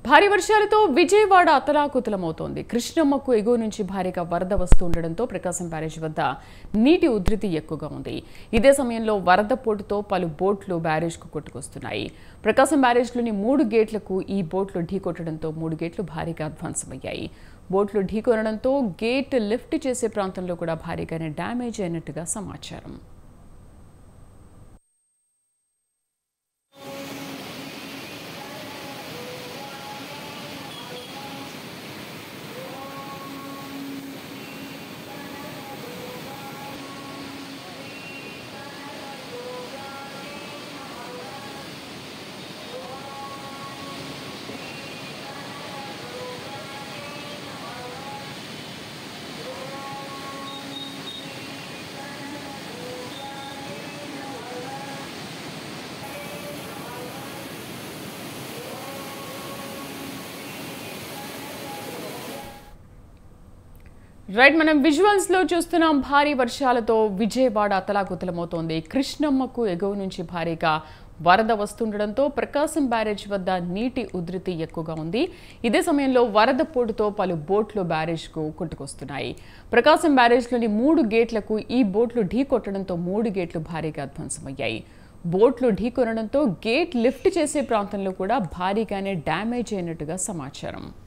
భారీ వర్షాలతో విజయవాడ అతలాకుతలమవుతోంది కృష్ణమ్మకు ఎగువ నుంచి భారీగా వరద వస్తుండటంతో ప్రకాశం బ్యారేజ్ వద్ద నీటి ఉధృతి ఎక్కువగా ఉంది ఇదే సమయంలో వరద పోటుతో పలు బోట్లు బ్యారేజ్కు కొట్టుకొస్తున్నాయి ప్రకాశం బ్యారేజ్లోని మూడు గేట్లకు ఈ బోట్లు ఢీకొట్టడంతో మూడు గేట్లు భారీగా ధ్వంసమయ్యాయి బోట్లు ఢీకొనడంతో గేట్ లిఫ్ట్ చేసే ప్రాంతంలో కూడా భారీగానే డ్యామేజ్ అయినట్టుగా సమాచారం రైట్ మనం విజువల్స్ లో చూస్తున్నాం భారీ వర్షాలతో విజయవాడ అతలాకుతలమవుతోంది కృష్ణమ్మకు ఎగువ నుంచి భారీగా వరద వస్తుండడంతో ప్రకాశం బ్యారేజ్ వద్ద నీటి ఉధృతి ఎక్కువగా ఉంది ఇదే సమయంలో వరద పోటుతో పలు బోట్లు బ్యారేజ్కు కొట్టుకొస్తున్నాయి ప్రకాశం బ్యారేజ్లోని మూడు గేట్లకు ఈ బోట్లు ఢీ కొట్టడంతో మూడు గేట్లు భారీగా ధ్వంసమయ్యాయి బోట్లు ఢీకొనడంతో గేట్ లిఫ్ట్ చేసే ప్రాంతంలో కూడా భారీగానే డ్యామేజ్ అయినట్టుగా సమాచారం